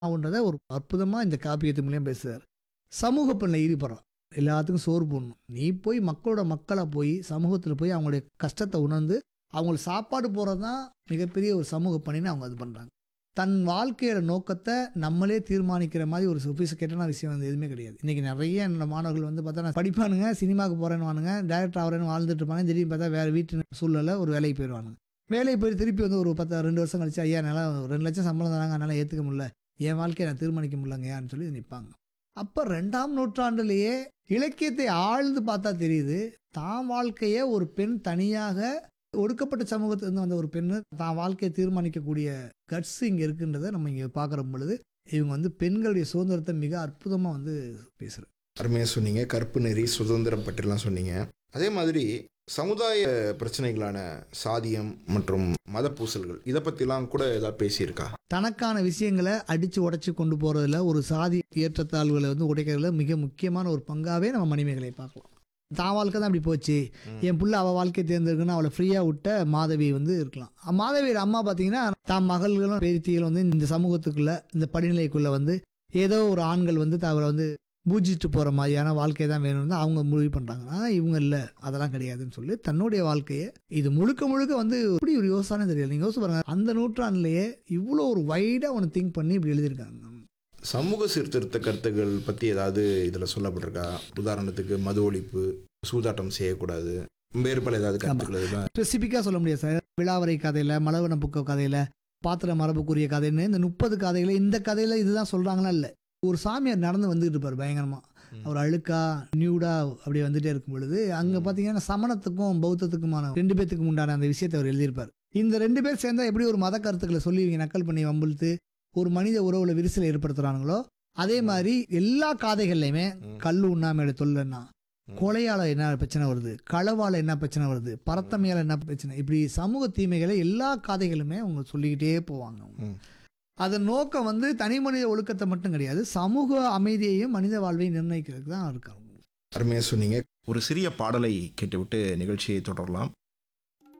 அவன்றத ஒரு அற்புதமாக இந்த காப்பியத்து மூலியம் பேசுகிறார் சமூக பணியில் ஈடுபடுறான் எல்லாத்துக்கும் சோறு போடணும் நீ போய் மக்களோட மக்களாக போய் சமூகத்தில் போய் அவங்களுடைய கஷ்டத்தை உணர்ந்து அவங்களுக்கு சாப்பாடு போகிறது தான் மிகப்பெரிய ஒரு சமூக பணின்னு அவங்க இது பண்ணுறாங்க தன் வாழ்க்கையோட நோக்கத்தை நம்மளே தீர்மானிக்கிற மாதிரி ஒரு சொபிசிகேட்டான விஷயம் வந்து எதுவுமே கிடையாது இன்றைக்கி நிறைய என்னோட மாணவர்கள் வந்து பார்த்தா நான் படிப்பானுங்க சினிமாவுக்கு போகிறேன்னு வானுங்க டேரக்டர் ஆகிறேன்னு வாழ்ந்துட்டு இருப்பாங்க திடீர்னு பார்த்தா வேறு வீட்டு சூழ்நிலை ஒரு வேலைக்கு போயிடுவானுங்க வேலைக்கு போய் திருப்பி வந்து ஒரு பத்து ரெண்டு வருஷம் கழிச்சு ஐயா என்னால் ஒரு ரெண்டு லட்சம் சம்பளம் தராங்க அதனால் ஏற்றுக்க முடியல என் வாழ்க்கையை நான் தீர்மானிக்க முடியலங்கயான்னு சொல்லி நிற்பாங்க அப்போ ரெண்டாம் நூற்றாண்டுலேயே இலக்கியத்தை ஆழ்ந்து பார்த்தா தெரியுது தான் வாழ்க்கையை ஒரு பெண் தனியாக ஒடுக்கப்பட்ட சமூகத்திலிருந்து வந்த ஒரு பெண்ணு தான் வாழ்க்கையை தீர்மானிக்கக்கூடிய கட்ஸ் இங்கே இருக்குன்றதை நம்ம இங்கே பார்க்குற பொழுது இவங்க வந்து பெண்களுடைய சுதந்திரத்தை மிக அற்புதமாக வந்து பேசுகிறாங்க அருமையாக சொன்னீங்க கற்பு நெறி சுதந்திரம் பற்றிலாம் சொன்னீங்க அதே மாதிரி சமுதாய பிரச்சனைகளான சாதியம் மற்றும் மத பூசல்கள் இதை பற்றிலாம் கூட ஏதாவது பேசியிருக்கா தனக்கான விஷயங்களை அடித்து உடைச்சி கொண்டு போகிறதுல ஒரு சாதி ஏற்றத்தாழ்வுகளை வந்து உடைக்கிறதுல மிக முக்கியமான ஒரு பங்காகவே நம்ம மணிமேகலை பார்க்கலாம் தான் வாழ்க்கை தான் அப்படி போச்சு என் புள்ள அவள் வாழ்க்கையை தேர்ந்தெடுக்கணும் அவளை ஃப்ரீயாக விட்ட மாதவி வந்து இருக்கலாம் அ- மாதவியோட அம்மா பார்த்தீங்கன்னா தான் மகள்களும் பேத்திகளும் வந்து இந்த சமூகத்துக்குள்ள இந்த படிநிலைக்குள்ளே வந்து ஏதோ ஒரு ஆண்கள் வந்து அவரை வந்து பூஜிட்டு போகிற மாதிரியான வாழ்க்கை தான் வேணும்னு தான் அவங்க முடிவு பண்ணுறாங்க ஆனால் இவங்க இல்லை அதெல்லாம் கிடையாதுன்னு சொல்லி தன்னுடைய வாழ்க்கையை இது முழுக்க முழுக்க வந்து எப்படி ஒரு யோசனை தெரியல நீங்கள் யோசிச்சு பாருங்க அந்த நூற்றாண்டுலேயே இவ்வளோ ஒரு வைடாக ஒன்று திங்க் பண்ணி இப்படி எழுதியிருக்காங்க சமூக சீர்திருத்த கருத்துக்கள் பற்றி ஏதாவது இதில் சொல்லப்பட்டிருக்கா உதாரணத்துக்கு மது ஒழிப்பு சூதாட்டம் செய்யக்கூடாது வேறு பல ஏதாவது கருத்துக்கள் இதெல்லாம் ஸ்பெசிஃபிக்காக சொல்ல முடியாது சார் விழாவரை கதையில் மலவன புக்க கதையில் பாத்திர மரபுக்குரிய கதைன்னு இந்த முப்பது கதைகளை இந்த கதையில் இதுதான் சொல்கிறாங்களா இல்லை ஒரு சாமியார் நடந்து வந்துட்டு இருப்பார் பயங்கரமாக ம். அவர் அழுக்கா நியூடா அப்படியே வந்துட்டே இருக்கும் பொழுது அங்கே பார்த்தீங்கன்னா சமணத்துக்கும் பௌத்தத்துக்குமான ரெண்டு பேத்துக்கும் உண்டான அந்த விஷயத்தை அவர் எழுதியிருப்பார் இந்த ரெண்டு பேர் சேர்ந்தா எப்படி ஒரு மத கருத்துக்களை சொல்லி இவங்க நக்கல் பண்ணி வம்பிழுத்து ஒரு மனித உறவுல விரிசலை ஏற்படுத்துறானுங்களோ அதே மாதிரி எல்லா காதைகள்லையுமே ம். கல் உண்ணாமையோட தொல்லைன்னா ம். கொலையால என்ன பிரச்சனை வருது களவால என்ன பிரச்சனை வருது பரத்தமையால என்ன பிரச்சனை இப்படி சமூக தீமைகளை எல்லா காதைகளுமே அவங்க சொல்லிக்கிட்டே போவாங்க அவங்க. ம். அதன் நோக்கம் வந்து தனி மனித ஒழுக்கத்தை மட்டும் கிடையாது சமூக அமைதியையும் மனித வாழ்வையும் நிர்ணயிக்கிறதுக்கு தான் இருக்காங்க அருமையாக சொன்னீங்க ஒரு சிறிய பாடலை கேட்டுவிட்டு நிகழ்ச்சியை தொடரலாம்